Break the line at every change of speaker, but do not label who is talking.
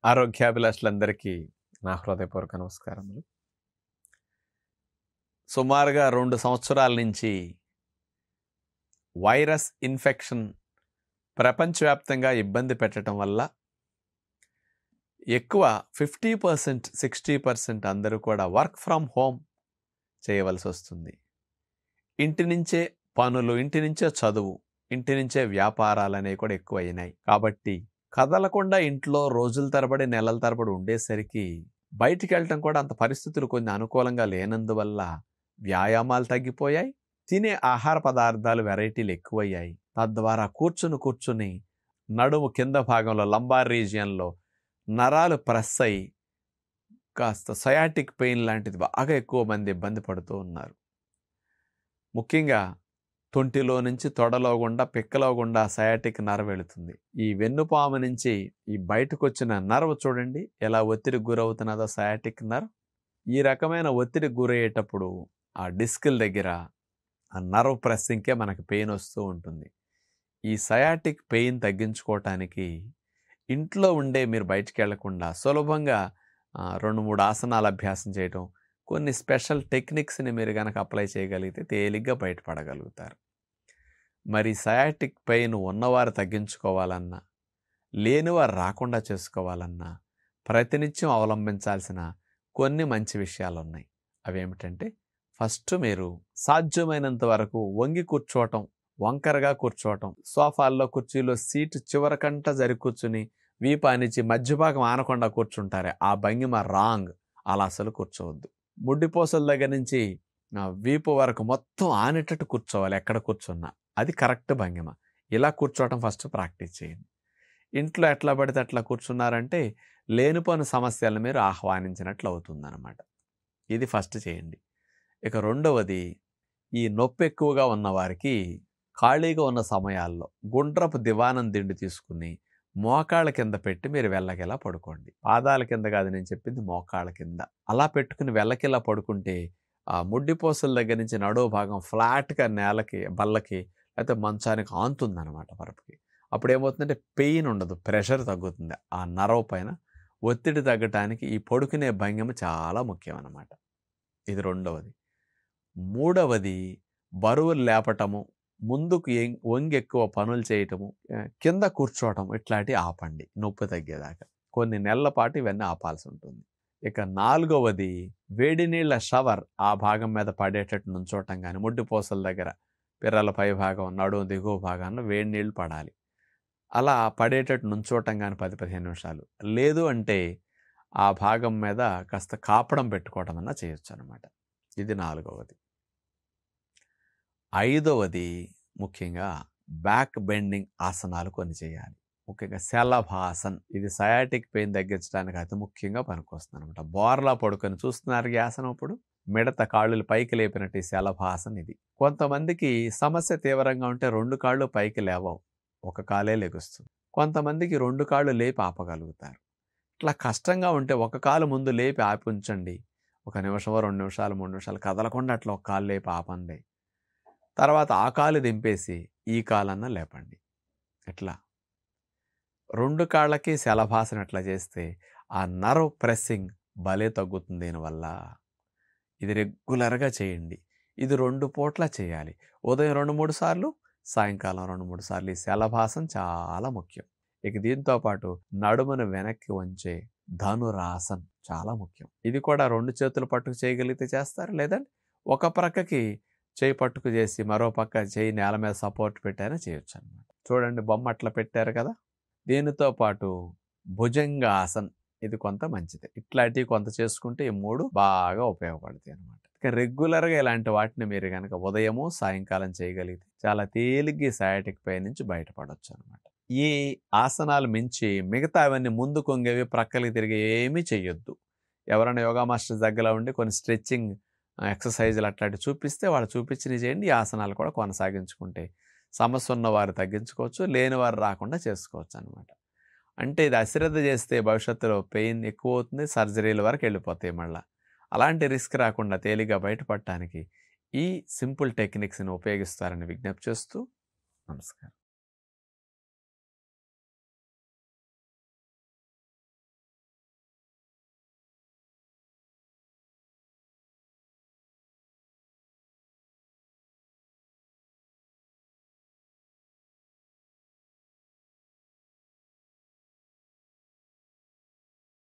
ఆరోగ్యాభిలాషులందరికీ నా హృదయపూర్వక నమస్కారములు సుమారుగా రెండు సంవత్సరాల నుంచి వైరస్ ఇన్ఫెక్షన్ ప్రపంచవ్యాప్తంగా ఇబ్బంది పెట్టడం వల్ల ఎక్కువ ఫిఫ్టీ పర్సెంట్ సిక్స్టీ పర్సెంట్ అందరూ కూడా వర్క్ ఫ్రమ్ హోమ్ చేయవలసి వస్తుంది ఇంటి నుంచే పనులు ఇంటి నుంచే చదువు ఇంటి నుంచే వ్యాపారాలు అనేవి కూడా ఎక్కువ అయినాయి కాబట్టి కదలకుండా ఇంట్లో రోజుల తరబడి నెలల తరబడి ఉండేసరికి బయటికి వెళ్ళటం కూడా అంత పరిస్థితులు కొన్ని అనుకూలంగా లేనందువల్ల వ్యాయామాలు తగ్గిపోయాయి తినే ఆహార పదార్థాలు వెరైటీలు ఎక్కువయ్యాయి తద్వారా కూర్చుని కూర్చుని నడుము కింద భాగంలో లంబార్ రీజియన్లో నరాలు ప్రెస్ అయి కాస్త సయాటిక్ పెయిన్ లాంటిది బాగా ఎక్కువ మంది ఇబ్బంది పడుతూ ఉన్నారు ముఖ్యంగా తొంటిలో నుంచి తొడలో గుండా పిక్కలో గుండా సయాటిక్ నర్వ్ వెళుతుంది ఈ వెన్నుపాము నుంచి ఈ బయటకు వచ్చిన నర్వ్ చూడండి ఎలా ఒత్తిడికి గురవుతున్నదో సయాటిక్ నర్వ్ ఈ రకమైన ఒత్తిడికి గురయ్యేటప్పుడు ఆ డిస్కుల దగ్గర ఆ నర్వ్ ప్రెస్సింగ్కే మనకి పెయిన్ వస్తూ ఉంటుంది ఈ సయాటిక్ పెయిన్ తగ్గించుకోవటానికి ఇంట్లో ఉండే మీరు బయటికి వెళ్లకుండా సులభంగా ఆ, రెండు మూడు ఆసనాలు అభ్యాసం చేయటం కొన్ని స్పెషల్ టెక్నిక్స్ని మీరు కనుక అప్లై చేయగలిగితే తేలిగ్గా బయటపడగలుగుతారు మరి సయాటిక్ పెయిన్ ఉన్నవారు తగ్గించుకోవాలన్నా లేనివారు రాకుండా చేసుకోవాలన్నా ప్రతినిత్యం అవలంబించాల్సిన కొన్ని మంచి విషయాలు ఉన్నాయి అవేమిటంటే ఫస్ట్ మీరు సాధ్యమైనంత వరకు వంగి కూర్చోవటం వంకరగా కూర్చోవటం సోఫాల్లో కుర్చీలో సీటు చివరకంట జరి కూర్చుని వీపానిచ్చి మధ్య భాగం ఆనకుండా కూర్చుంటారే ఆ భంగిమ రాంగ్ అలా అసలు కూర్చోవద్దు ముడ్డిపోసల దగ్గర నుంచి ఆ, వీపు వరకు మొత్తం ఆనేటట్టు కూర్చోవాలి ఎక్కడ కూర్చున్నా అది కరెక్ట్ భంగిమ ఇలా కూర్చోవటం ఫస్ట్ ప్రాక్టీస్ చేయండి ఇంట్లో ఎట్లా పడితే అట్లా కూర్చున్నారంటే లేనిపోని సమస్యలను మీరు ఆహ్వానించినట్లు అవుతుందన్నమాట ఇది ఫస్ట్ చేయండి ఇక రెండవది ఈ నొప్పి ఎక్కువగా ఉన్న వారికి ఖాళీగా ఉన్న సమయాల్లో గుండ్రపు దివానం దిండు తీసుకుని మోకాళ్ళ కింద పెట్టి మీరు వెళ్ళకిలా పడుకోండి పాదాల కింద కాదు నేను చెప్పింది మోకాళ్ళ కింద అలా పెట్టుకుని వెళ్ళకిలా పడుకుంటే ఆ ముడ్డిపోసల దగ్గర నుంచి నడువు భాగం ఫ్లాట్గా నేలకి బల్లకి లేకపోతే మంచానికి ఆంతుందన్నమాట పరపుకి అప్పుడు ఏమవుతుందంటే పెయిన్ ఉండదు ప్రెషర్ తగ్గుతుంది ఆ నరవ పైన ఒత్తిడి తగ్గటానికి ఈ పడుకునే భంగిమ చాలా ముఖ్యం అన్నమాట ఇది రెండవది మూడవది బరువులు లేపటము ముందుకు ఎం- వంగి ఎక్కువ పనులు చేయటము ఆ, కింద కూర్చోవటం ఇట్లాంటివి ఆపండి నొప్పి తగ్గేదాకా కొన్ని నెలల పాటు ఇవన్నీ ఆపాల్సి ఉంటుంది ఇక నాలుగవది వేడి నీళ్ళ షవర్ ఆ భాగం మీద పడేటట్టు నుంచోటం కానీ ముడ్డిపోసల దగ్గర పిర్రల పై భాగం నడుము దిగువ భాగాన్ని వేడి నీళ్ళు పడాలి అలా పడేటట్టు నుంచోటం కానీ పది పదిహేను నిమిషాలు లేదు అంటే ఆ భాగం మీద కాస్త కాపడం పెట్టుకోవటం అన్నా చేయొచ్చు అనమాట ఇది నాలుగవది ఐదవది ముఖ్యంగా బ్యాక్ బెండింగ్ ఆసనాలు కొన్ని చేయాలి ముఖ్యంగా శలభాసన్ ఇది సయాటిక్ పెయిన్ తగ్గించడానికి అతి ముఖ్యంగా పనికొస్తుంది అనమాట బోర్లా పడుకొని చూస్తున్నారు ఈ ఆసనం ఇప్పుడు మిడత కాళ్ళు పైకి లేపినట్టు ఈ శలభాసన్ ఇది కొంతమందికి సమస్య తీవ్రంగా ఉంటే రెండు కాళ్ళు పైకి లేవవు ఒక కాలే లెగుస్తుంది కొంతమందికి రెండు కాళ్ళు లేపి ఆపగలుగుతారు ఇట్లా కష్టంగా ఉంటే ఒక కాలు ముందు లేపి ఆపి ఉంచండి ఒక నిమిషమో రెండు నిమిషాలు మూడు నిమిషాలు కదలకుండా అట్లా ఒక కాలు లేపి ఆపండి తర్వాత ఆ కాలు దింపేసి ఈ కాలన్నా లేపండి ఎట్లా రెండు కాళ్ళకి శలభాసన ఎట్లా చేస్తే ఆ నర్వ్ ప్రెస్సింగ్ భలే తగ్గుతుంది దీనివల్ల ఇది రెగ్యులర్గా చేయండి ఇది రెండు పూట్ల చేయాలి ఉదయం రెండు మూడు సార్లు సాయంకాలం రెండు మూడు సార్లు ఈ శలభాసం చాలా ముఖ్యం ఇక దీంతో పాటు నడుమును వెనక్కి వంచే ధనురాసన్ చాలా ముఖ్యం ఇది కూడా రెండు చేతులు పట్టుకు చేయగలిగితే చేస్తారు లేదంటే ఒక ప్రక్కకి చేయి పట్టుకు చేసి మరో పక్క చేయి నేల మీద సపోర్ట్ పెట్టారని చేయొచ్చు అనమాట చూడండి బొమ్మ అట్లా పెట్టారు కదా దీనితో పాటు భుజంగాసన్ ఇది కొంత మంచిది ఇట్లాంటివి కొంత చేసుకుంటే ఈ మూడు బాగా ఉపయోగపడతాయి అనమాట ఇక రెగ్యులర్గా ఇలాంటి వాటిని మీరు కనుక ఉదయము సాయంకాలం చేయగలిగితే చాలా తేలిగ్గా ఈ సయాటిక్ పై నుంచి బయటపడవచ్చు అనమాట ఈ ఆసనాలు మించి మిగతా అవన్నీ ముందు కొంగేవి ప్రక్కలకి తిరిగి ఏమీ చెయ్యొద్దు ఎవరైనా యోగా మాస్టర్స్ దగ్గర ఉండి కొన్ని స్ట్రెచ్చింగ్ ఎక్సర్సైజులు అట్లాంటివి చూపిస్తే వాళ్ళు చూపించిన చేయండి ఈ ఆసనాలు కూడా కొనసాగించుకుంటే సమస్య ఉన్న వారు తగ్గించుకోవచ్చు లేని వారు రాకుండా చేసుకోవచ్చు అనమాట అంటే ఇది అశ్రద్ధ చేస్తే భవిష్యత్తులో పెయిన్ ఎక్కువ అవుతుంది సర్జరీల వరకు వెళ్ళిపోతాయి మళ్ళీ అలాంటి రిస్క్ రాకుండా తేలిగా బయటపడటానికి ఈ సింపుల్ టెక్నిక్స్ని ఉపయోగిస్తారని విజ్ఞప్తి చేస్తూ నమస్కారం